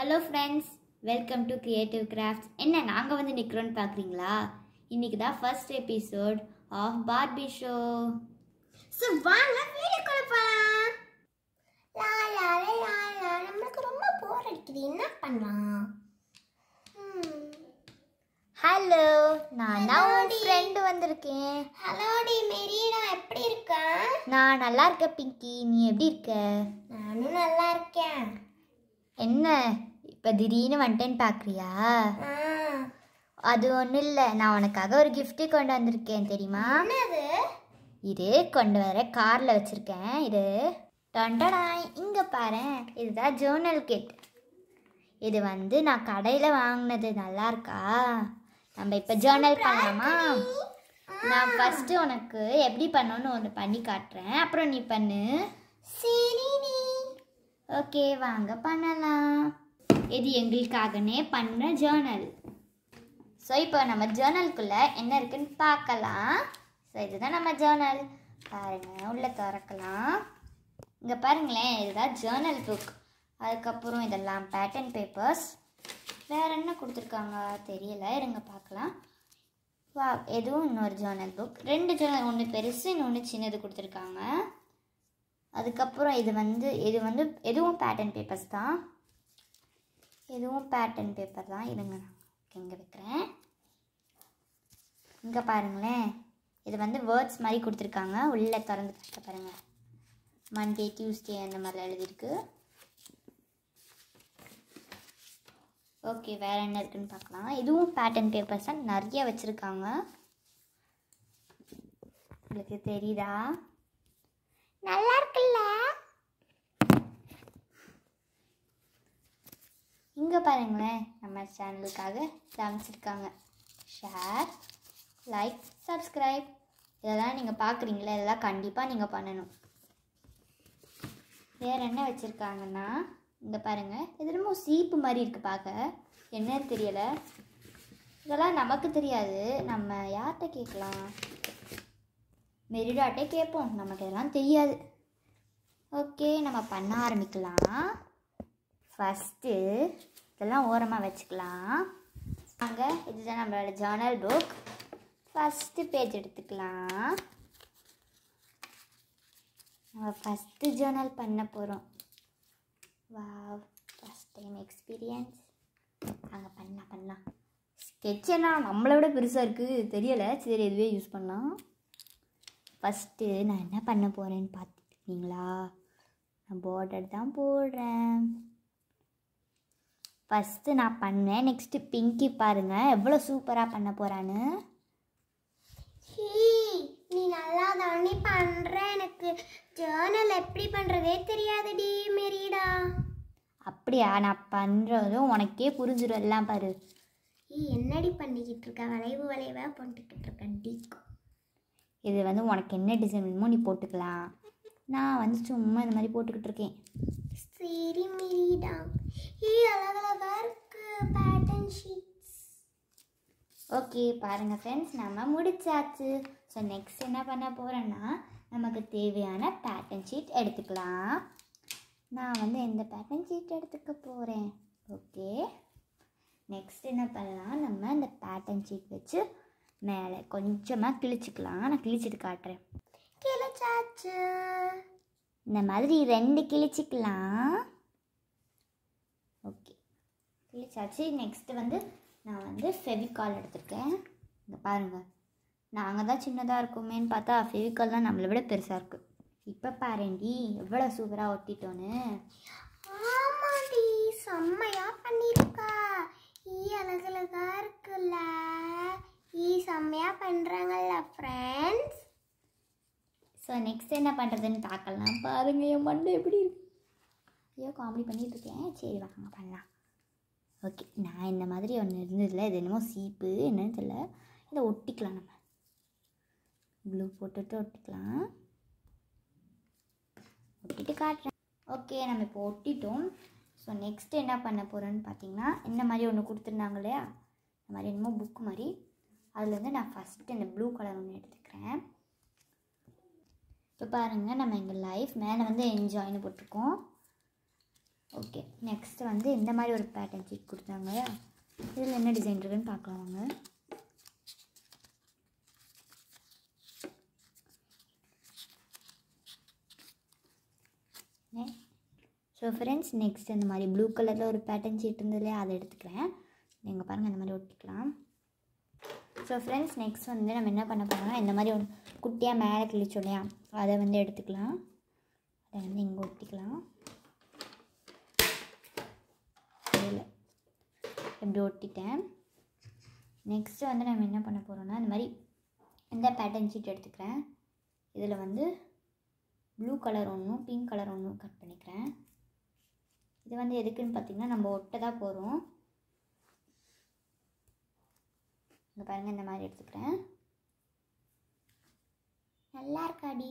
Hello friends welcome to creative crafts என்ன நாங்கள் வந்து நிற்கிறோன்னு பார்க்குறீங்களா இன்னைக்கு தான் first episode of Barbie show so வாங்க வீடியோக்குள்ள போகலாம் லா லா லா லா லா நம்மளுக்கு ரொம்ப போர் அடிக்குது என்ன பண்ணலாம் ஹலோ நான் தான் உன் Hello, ஃப்ரெண்டு வந்திருக்கேன் ஹலோ டி மெரீனா எப்படி இருக்க நான் நல்லா இருக்கேன் பிங்கி நீ எப்படி இருக்க நானும் நல்லா இருக்கேன் என்ன இப்போ திடீர்னு வந்துட்டேன்னு பார்க்குறியா ஆ, அது ஒன்றும் இல்லை நான் உனக்காக ஒரு gift கொண்டு வந்திருக்கேன் தெரியுமா என்னது இது கொண்டு வர காரில் வச்சுருக்கேன் இது டொண்டடாய் இங்கே பாரு இதுதான் ஜேர்னல் கிட் இது வந்து நான் கடையில் வாங்கினது நல்லா இருக்கா நம்ம இப்போ ஜேர்னல் பண்ணலாமா நான் ஃபஸ்ட்டு உனக்கு எப்படி பண்ணணும்னு ஒன்று பண்ணி காட்டுறேன் அப்புறம் நீ பண்ணு சரி நீ ஓகே வாங்க பண்ணலாம் இது எங்களுக்காகனே பண்ண ஜேர்னல் ஸோ இப்போ நம்ம ஜேர்னலுக்குள்ளே என்ன இருக்குன்னு பார்க்கலாம் ஸோ இதுதான் நம்ம ஜேர்னல் பாருங்க உள்ளே திறக்கலாம் இங்கே பாருங்களேன் இதுதான் ஜேர்னல் புக் அதுக்கப்புறம் இதெல்லாம் பேட்டர்ன் பேப்பர்ஸ் வேற என்ன கொடுத்துருக்காங்க தெரியல இருங்க பார்க்கலாம் வா எதுவும் இன்னொரு ஜேர்னல் புக் ரெண்டு ஜேர்னல் ஒன்று பெருசு இன்னொன்று சின்னது கொடுத்துருக்காங்க அதுக்கப்புறம் இது வந்து இது வந்து எதுவும் பேட்டர்ன் பேப்பர்ஸ் தான் இதுவும் பேட்டர்ன் பேப்பர் தான் இருங்க இங்கே வைக்கிறேன் இங்கே பாருங்களேன் இது வந்து வேர்ட்ஸ் மாதிரி கொடுத்துருக்காங்க உள்ளே திறந்து கஷ்ட பாருங்க மண்டே டியூஸ்டே அந்த மாதிரிலாம் எழுதியிருக்கு ஓகே வேறு என்ன இருக்குன்னு பார்க்கலாம் இதுவும் பேட்டர்ன் பேப்பர்ஸ் தான் நிறைய வச்சுருக்காங்க உங்களுக்கு தெரியுதா நல்லா இருக்குல்ல இங்கே பாருங்களேன் நம்ம சேனலுக்காக காமிச்சிருக்காங்க ஷேர் லைக் சப்ஸ்கிரைப் இதெல்லாம் நீங்கள் பார்க்குறீங்களே இதெல்லாம் கண்டிப்பாக நீங்கள் பண்ணணும் வேறு என்ன வச்சுருக்காங்கன்னா இங்கே பாருங்கள் இது என்னமோ சீப்பு மாதிரி இருக்குது பார்க்க என்னன்னு தெரியலை இதெல்லாம் நமக்கு தெரியாது நம்ம யார்கிட்ட கேட்கலாம் மெரிடாட்டே கேட்போம் நமக்கு இதெல்லாம் தெரியாது ஓகே நம்ம பண்ண ஆரம்பிக்கலாம் ஃபஸ்ட்டு இதெல்லாம் ஓரமாக வச்சுக்கலாம் அங்கே இதுதான் நம்மளோட ஜேர்னல் புக் ஃபஸ்ட்டு பேஜ் எடுத்துக்கலாம் நம்ம ஃபஸ்ட்டு ஜேர்னல் பண்ண போகிறோம் வா ஃபஸ்ட் டைம் எக்ஸ்பீரியன்ஸ் அங்கே பண்ணலாம் பண்ணலாம் ஸ்கெட்ச் என்ன நம்மளை விட பெருசாக இருக்குது தெரியலை சரி இதுவே யூஸ் பண்ணலாம் ஃபஸ்ட்டு நான் என்ன பண்ண போகிறேன்னு பார்த்துருக்கீங்களா நான் பார்டர் தான் போடுறேன் ஃபஸ்ட்டு நான் பண்ணேன் நெக்ஸ்ட்டு பிங்கி பாருங்கள் எவ்வளோ சூப்பராக பண்ண போகிறான்னு ஹீ நீ நல்லா தானே பண்ற எனக்கு ஜேர்னல் எப்படி பண்றதே தெரியாதுடி மெரீடா அப்படியா நான் பண்ணுறதும் உனக்கே புரிஞ்சிடும் எல்லாம் பாரு ஈ என்னடி பண்ணிக்கிட்டு இருக்க வளைவு வளைவா போட்டுக்கிட்டு இருக்க டிக் இது வந்து உனக்கு என்ன டிசைன் வேணுமோ நீ போட்டுக்கலாம் நான் வந்து சும்மா இந்த மாதிரி போட்டுக்கிட்டு இருக்கேன் சரி மெரீடா ஈ அழகழகா இருக்கு பேட்டர்ன் ஷீட்ஸ் ஓகே பாருங்கள் ஃப்ரெண்ட்ஸ் நம்ம முடிச்சாச்சு ஸோ நெக்ஸ்ட் என்ன பண்ண போகிறேன்னா நமக்கு தேவையான பேட்டர்ன் ஷீட் எடுத்துக்கலாம் நான் வந்து எந்த பேட்டர்ன் ஷீட் எடுத்துக்க போகிறேன் ஓகே நெக்ஸ்ட் என்ன பண்ணலாம் நம்ம இந்த பேட்டர்ன் ஷீட் வச்சு மேலே கொஞ்சமாக கிழிச்சிக்கலாம் நான் கிழிச்சிட்டு காட்டுறேன் கிளச்சாச்சு இந்த மாதிரி ரெண்டு கிழிச்சிக்கலாம் ஓகே கிழிச்சாச்சு நெக்ஸ்ட்டு வந்து நான் வந்து ஃபெவிகால் எடுத்திருக்கேன் இங்கே பாருங்கள் நாங்கள் தான் சின்னதாக இருக்கோமேன்னு பார்த்தா ஃபெவிகால் தான் நம்மளை விட பெருசாக இருக்குது இப்போ பாருண்டி எவ்வளோ சூப்பராக ஒட்டிட்டோன்னு ஆமாடி செம்மையா பண்ணிருக்கா ஈ அழகழகா இருக்குல்ல ஈ செம்மையா பண்றாங்கல்ல ஃப்ரெண்ட்ஸ் ஸோ நெக்ஸ்ட் என்ன பண்ணுறதுன்னு பார்க்கலாம் பாருங்க என் மண்டை எப்படி இருக்கு ஐயோ காமெடி பண்ணிட்டு இருக்கேன் சரி வாங்க பண்ணலாம் ஓகே நான் இந்த மாதிரி ஒன்று இருந்ததில்ல இது என்னமோ சீப்பு என்னன்னு தெரியல இதை ஒட்டிக்கலாம் நம்ம க்ளூ போட்டுட்டு ஒட்டிக்கலாம் ஒட்டிட்டு காட்டுறேன் ஓகே நம்ம இப்போ ஒட்டிட்டோம் ஸோ நெக்ஸ்ட் என்ன பண்ண போகிறோன்னு பார்த்தீங்கன்னா இந்த மாதிரி ஒன்று கொடுத்துருந்தாங்க இல்லையா இந்த மாதிரி என்னமோ புக் மாதிரி அதில் வந்து நான் ஃபஸ்ட்டு இந்த ப்ளூ கலர் ஒன்று எடுத்துக்கிறேன் இப்போ பாருங்கள் நம்ம எங்கள் லைஃப் மேலே வந்து என்ஜாய்னு போட்டிருக்கோம் ஓகே நெக்ஸ்ட் வந்து இந்த மாதிரி ஒரு பேட்டர்ன் ஷீட் கொடுத்தாங்க இதில் என்ன டிசைன் இருக்குன்னு பார்க்கலாம் வாங்க ஸோ ஃப்ரெண்ட்ஸ் நெக்ஸ்ட் இந்த மாதிரி ப்ளூ கலரில் ஒரு பேட்டர்ன் ஷீட் இருந்தது இல்லையா அதை எடுத்துக்கிறேன் நீங்கள் பாருங்கள் இந்த மாதிரி ஒட்டிக்கலாம் ஸோ ஃப்ரெண்ட்ஸ் நெக்ஸ்ட் வந்து நம்ம என்ன பண்ண போகிறோம்னா இந்த மாதிரி ஒரு குட்டியாக மேலே கிழிச்சோம் இல்லையா அதை வந்து எடுத்துக்கலாம் அதை வந்து இங்கே ஒட்டிக்கலாம் இதில் இப்படி ஒட்டிட்டேன் நெக்ஸ்ட்டு வந்து நம்ம என்ன பண்ண போகிறோம்னா இந்த மாதிரி இந்த பேட்டர்ன் ஷீட் எடுத்துக்கிறேன் இதில் வந்து ப்ளூ கலர் ஒன்றும் பிங்க் கலர் ஒன்றும் கட் பண்ணிக்கிறேன் இது வந்து எதுக்குன்னு பார்த்தீங்கன்னா நம்ம ஒட்ட தான் போகிறோம் இங்கே பாருங்கள் இந்த மாதிரி எடுத்துக்கிறேன் நல்லா இருக்காடி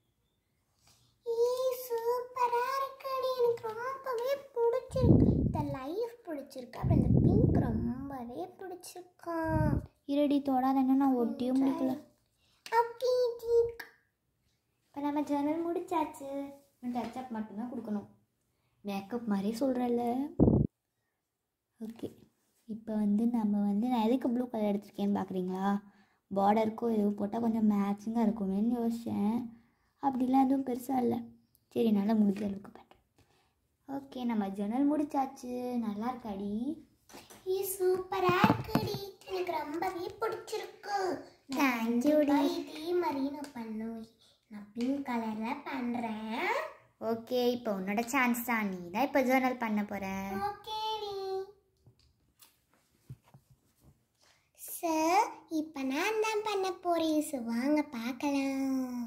சூப்பரா இருக்காடி எனக்கு ரொம்பவே பிடிச்சிருக்கு இந்த லைஃப் பிடிச்சிருக்கு அப்புறம் இந்த பிங்க் ரொம்பவே பிடிச்சிருக்கான் இருடி தொடாத என்ன நான் ஒட்டியும் முடிக்கல ஓகே டீக் இப்போ நம்ம ஜன்னல் முடிச்சாச்சு டச்சப் மட்டும்தான் கொடுக்கணும் மேக்கப் மாதிரி சொல்கிறல்ல ஓகே இப்போ வந்து நம்ம வந்து நான் எதுக்கு ப்ளூ கலர் எடுத்திருக்கேன்னு பார்க்குறீங்களா பார்டருக்கும் எதுவும் போட்டால் கொஞ்சம் மேட்சிங்காக இருக்குமேன்னு யோசித்தேன் அப்படிலாம் எதுவும் பெருசாக இல்லை சரி நல்லா முடிஞ்ச அளவுக்கு பண்ணுறேன் ஓகே நம்ம ஜன்னல் முடிச்சாச்சு நல்லா இருக்காடி ஈ சூப்பரா இருக்குடி எனக்கு ரொம்பவே பிடிச்சிருக்கு தேங்க்யூடி இதே மாதிரி நான் பண்ணுவேன் நான் பிங்க் கலர்ல பண்றேன் ஓகே இப்போ உன்னோட சான்ஸ் தான் நீ தான் இப்போ ஜேர்னல் பண்ண போகிற ஓகேடி சார் இப்போ நான் தான் பண்ண போறேன் சார் வாங்க பார்க்கலாம்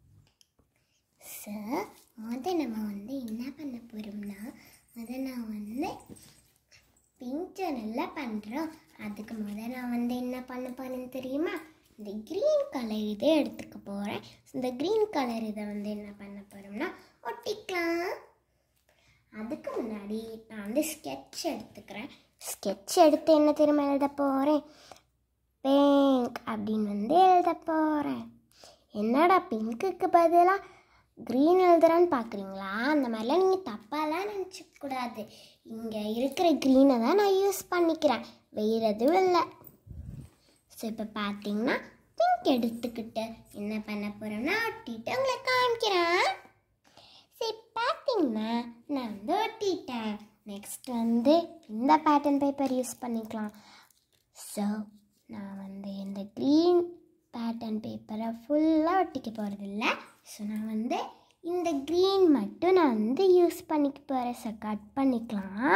சார் முத நம்ம வந்து என்ன பண்ண போறோம்னா முத நான் வந்து பிங்க் ஜன்னலில் பண்ணுறோம் அதுக்கு முத நான் வந்து என்ன பண்ண போறேன்னு தெரியுமா இந்த க்ரீன் கலர் இதை எடுத்துக்க போகிறேன் இந்த க்ரீன் கலர் இதை வந்து என்ன பண்ண போகிறோம்னா ஒட்டிக்கலாம் அதுக்கு முன்னாடி நான் வந்து ஸ்கெட்ச் எடுத்துக்கிறேன் ஸ்கெட்ச் எடுத்து என்ன திரும்ப எழுத போகிறேன் பிங்க் அப்படின்னு வந்து எழுத போகிறேன் என்னடா பிங்க்குக்கு பதிலாக க்ரீன் எழுதுறான்னு பார்க்குறீங்களா அந்த மாதிரிலாம் நீங்கள் தப்பாலாம் நினச்சிக்க கூடாது இங்கே இருக்கிற க்ரீனை தான் நான் யூஸ் பண்ணிக்கிறேன் வேறு எதுவும் இல்லை ஸோ இப்போ பார்த்தீங்கன்னா பிங்க் எடுத்துக்கிட்டு என்ன பண்ண போகிறேன்னா ஒட்டிட்டு உங்களுக்கு காமிக்கிறேன் சரி பார்த்தீங்கன்னா நான் வந்து ஒட்டிட்டேன் நெக்ஸ்ட் வந்து இந்த பேட்டர்ன் பேப்பர் யூஸ் பண்ணிக்கலாம் ஸோ நான் வந்து இந்த க்ரீன் பேட்டர்ன் பேப்பரை ஃபுல்லாக ஒட்டிக்க போகிறது இல்லை ஸோ நான் வந்து இந்த க்ரீன் மட்டும் நான் வந்து யூஸ் பண்ணிக்க போகிறேன் ஸோ கட் பண்ணிக்கலாம்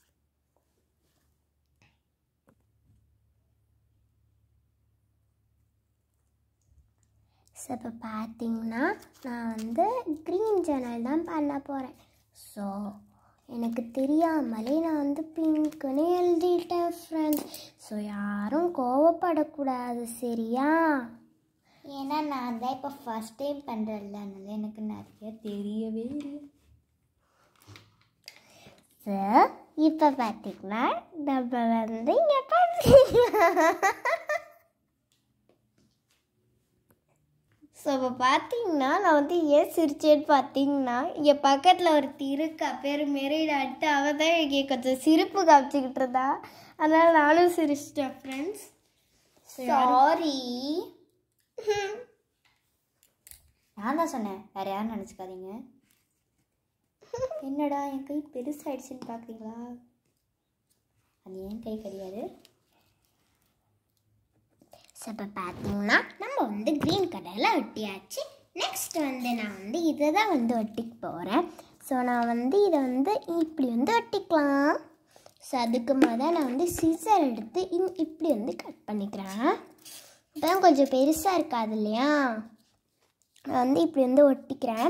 ஸோ இப்போ பார்த்தீங்கன்னா நான் வந்து க்ரீன் ஜன்னல் தான் பண்ண போகிறேன் ஸோ எனக்கு தெரியாமலே நான் வந்து பிங்க்குன்னு எழுதிட்டேன் ஃப்ரெண்ட்ஸ் ஸோ யாரும் கோவப்படக்கூடாது சரியா ஏன்னா நான் தான் இப்போ ஃபஸ்ட் டைம் பண்ணுறேன்ல அதனால எனக்கு நிறைய தெரியவே இல்லை ஸோ இப்போ பார்த்தீங்கன்னா நம்ம வந்து இங்கே பார்த்தீங்கன்னா ஸோ இப்போ பார்த்தீங்கன்னா நான் வந்து ஏன் சிரிச்சேன்னு பார்த்தீங்கன்னா இங்கே பக்கத்தில் ஒருத்தி இருக்கா பேர் மெரிடான்ட்டு அவள் தான் இங்கே கொஞ்சம் சிரிப்பு காமிச்சிக்கிட்டு இருந்தா அதனால் நானும் சிரிச்சிட்டேன் ஃப்ரெண்ட்ஸ் சாரி நான் தான் சொன்னேன் வேற யாரும் நினச்சிக்காதீங்க என்னடா என் கை பெருசாயிடுச்சுன்னு பார்க்குறீங்களா அது என் கை கிடையாது ஸோ இப்போ பார்த்தீங்கன்னா நம்ம வந்து க்ரீன் கலரில் ஒட்டியாச்சு நெக்ஸ்ட் வந்து நான் வந்து இதை தான் வந்து ஒட்டிக்க போகிறேன் ஸோ நான் வந்து இதை வந்து இப்படி வந்து ஒட்டிக்கலாம் ஸோ அதுக்கு முத நான் வந்து சிசர் எடுத்து இன் இப்படி வந்து கட் பண்ணிக்கிறேன் இப்போதான் கொஞ்சம் பெருசாக இருக்காது இல்லையா நான் வந்து இப்படி வந்து ஒட்டிக்கிறேன்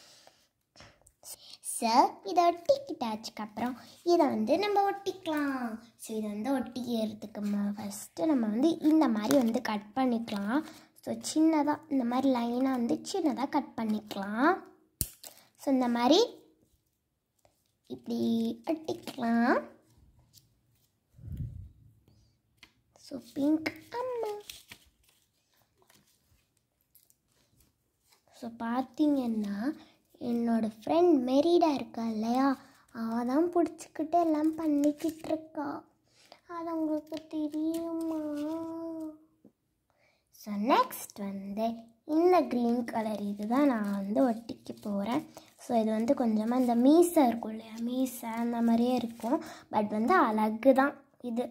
சார் இதை ஒட்டிக்கிட்டாச்சுக்கப்புறம் இதை வந்து நம்ம ஒட்டிக்கலாம் ஸோ இதை வந்து ஒட்டிக்கிறதுக்கு ஃபஸ்ட்டு நம்ம வந்து இந்த மாதிரி வந்து கட் பண்ணிக்கலாம் ஸோ சின்னதாக இந்த மாதிரி லைனாக வந்து சின்னதாக கட் பண்ணிக்கலாம் ஸோ இந்த மாதிரி இப்படி ஒட்டிக்கலாம் ஸோ பிங்க் அம்மா ஸோ பார்த்தீங்கன்னா என்னோட ஃப்ரெண்ட் மெரிடா இருக்கா இல்லையா அவள் தான் பிடிச்சிக்கிட்டு எல்லாம் பண்ணிக்கிட்டு இருக்கா அது உங்களுக்கு தெரியுமா ஸோ நெக்ஸ்ட் வந்து இந்த க்ரீன் கலர் இதுதான் நான் வந்து ஒட்டிக்க போகிறேன் ஸோ இது வந்து கொஞ்சமாக இந்த மீசை இருக்கும் இல்லையா மீசை அந்த மாதிரியே இருக்கும் பட் வந்து அழகு தான் இது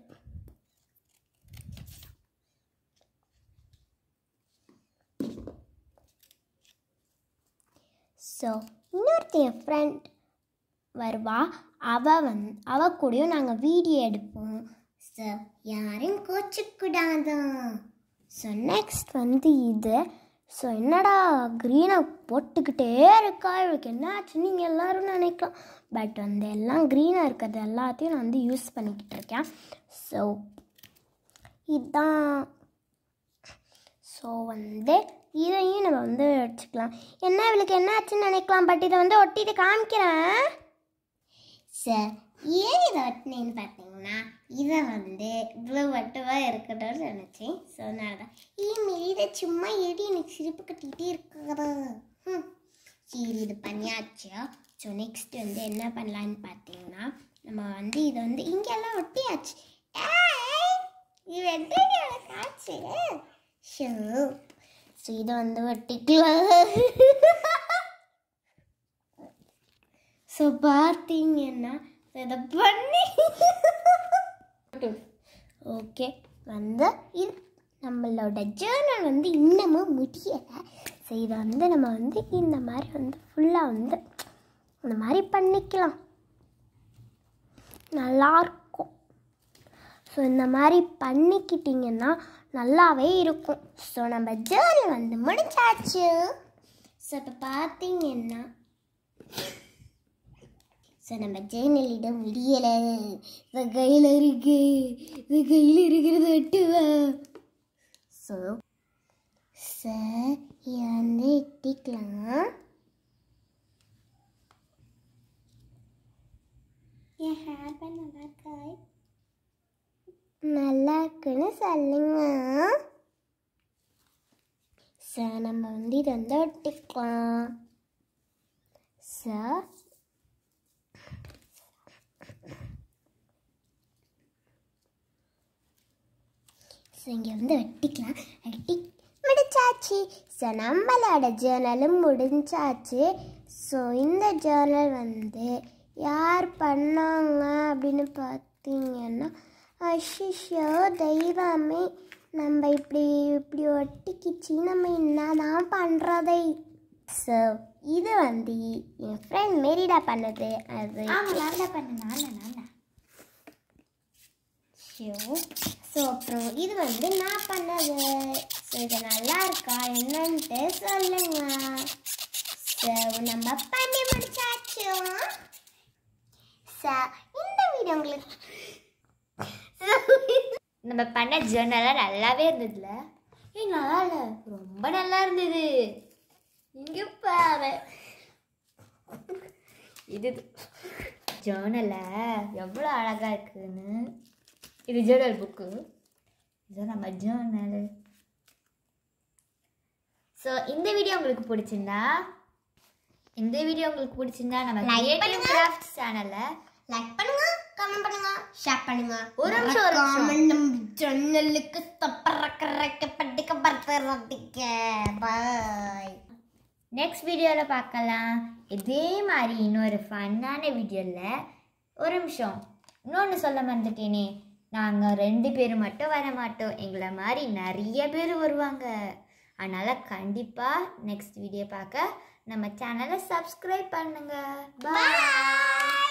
ஸோ இன்னொருத்தி என் ஃப்ரெண்ட் வருவா அவ வந் அவ கூடயும் நாங்கள் வீடியோ எடுப்போம் ஸோ யாரும் கோச்சிக்கூடாதான் ஸோ நெக்ஸ்ட் வந்து இது ஸோ என்னடா க்ரீனை போட்டுக்கிட்டே இருக்கா இவளுக்கு என்ன ஆச்சுன்னு நீங்கள் எல்லாரும் நினைக்கலாம் பட் வந்து எல்லாம் க்ரீனாக இருக்கிறது எல்லாத்தையும் நான் வந்து யூஸ் பண்ணிக்கிட்டு இருக்கேன் ஸோ இதுதான் ஸோ வந்து இதையும் நம்ம வந்து வச்சுக்கலாம் என்ன இவளுக்கு என்ன ஆச்சுன்னு நினைக்கலாம் பட் இதை வந்து ஒட்டிட்டு காமிக்கிறேன் சார் ஏன் இதை ஒட்டினேன்னு பார்த்தீங்கன்னா இதை வந்து இவ்வளோ வட்டவாக இருக்கணும்னு நினச்சேன் ஸோ அதனால தான் இனிமேல் இதை சும்மா எடி எனக்கு சிரிப்பு கட்டிக்கிட்டே இருக்கிறது ம் சரி இது பண்ணியாச்சு ஸோ நெக்ஸ்ட் வந்து என்ன பண்ணலான்னு பார்த்தீங்கன்னா நம்ம வந்து இதை வந்து இங்கெல்லாம் ஒட்டியாச்சு ஏய், இது வெட்டடியோட காட்சி ஷோ ஸோ இதை வந்து ஒட்டிக்கலாம் ஸோ பார்த்தீங்கன்னா இதை பண்ணி ஓகே வந்து இது நம்மளோட ஜேர்னல் வந்து இன்னமும் முடியலை ஸோ இதை வந்து நம்ம வந்து இந்த மாதிரி வந்து ஃபுல்லாக வந்து இந்த மாதிரி பண்ணிக்கலாம் நல்லாயிருக்கும் ஸோ இந்த மாதிரி பண்ணிக்கிட்டிங்கன்னா நல்லாவே இருக்கும் ஸோ நம்ம ஜேர்னல் வந்து முடிஞ்சாச்சு ஸோ இப்போ பார்த்தீங்கன்னா ஸோ நம்ம ஜேர்னலிடம் முடியலை இது கையில் இருக்கு இது கையில் இருக்கிறது வெட்டுவா ஸோ சார் இதை வந்து எட்டிக்கலாம் என் ஹேர் பேண்ட் நல்லா இருக்கா நல்லா இருக்குன்னு சொல்லுங்க சார் நம்ம வந்து இதை வந்து ஒட்டிக்கலாம் சார் ஸோ இங்கே வந்து வெட்டிக்கலாம் வெட்டி முடிச்சாச்சு ஸோ நம்மளோட ஜேர்னலும் முடிஞ்சாச்சு ஸோ இந்த ஜேர்னல் வந்து யார் பண்ணாங்க அப்படின்னு பார்த்தீங்கன்னா அஷிஷோ தெய்வமே நம்ம இப்படி இப்படி ஒட்டிக்கிச்சு நம்ம என்னதான் பண்ணுறதை ஸோ இது வந்து என் ஃப்ரெண்ட் மெரிடா பண்ணது அது ஆமாம் நான் தான் பண்ணேன் நான் தான் நான் தான் ஷோ ஸோ அப்புறம் இது வந்து நான் பண்ணது ஸோ இது நல்லா இருக்கா என்னன்ட்டு சொல்லுங்க ஸோ நம்ம பண்ணி முடிச்சாச்சு ஸோ இந்த வீடியோ உங்களுக்கு நம்ம பண்ண ஜேர்னலாக நல்லாவே இருந்ததுல ஏய் நல்லா இல்லை ரொம்ப நல்லா இருந்தது இங்கே பாரு இது ஜேர்னலை எவ்வளோ அழகாக இருக்குன்னு இது ஜேர்னல் புக்கு இதுதான் நம்ம ஜேர்னல் ஸோ இந்த வீடியோ உங்களுக்கு பிடிச்சிருந்தா இந்த வீடியோ உங்களுக்கு பிடிச்சிருந்தா நம்ம Like கிரியேட்டிவ் பண்ணுங்க. கிராஃப்ட் சேனலை லைக் பண்ணுங்க கமெண்ட் பண்ணுங்க ஷேர் பண்ணுங்க ஒரு நிமிஷம், ஒரு நிமிஷம். மறக்காம நம்ம ஜன்னலுக்கு தப்பறக்க பட்டிக்க படுத்துறதுக்க பாய் நெக்ஸ்ட் வீடியோவில் பார்க்கலாம் இதே மாதிரி இன்னொரு ஃபன்னான வீடியோவில் ஒரு நிமிஷம் இன்னொன்று சொல்ல மறந்துட்டேனே நாங்கள் ரெண்டு பேர் மட்டும் வர மாட்டோம் எங்களை மாதிரி நிறைய பேர் வருவாங்க அதனால் கண்டிப்பாக நெக்ஸ்ட் வீடியோ பார்க்க நம்ம சேனலை சப்ஸ்கிரைப் பண்ணுங்கள் பாய்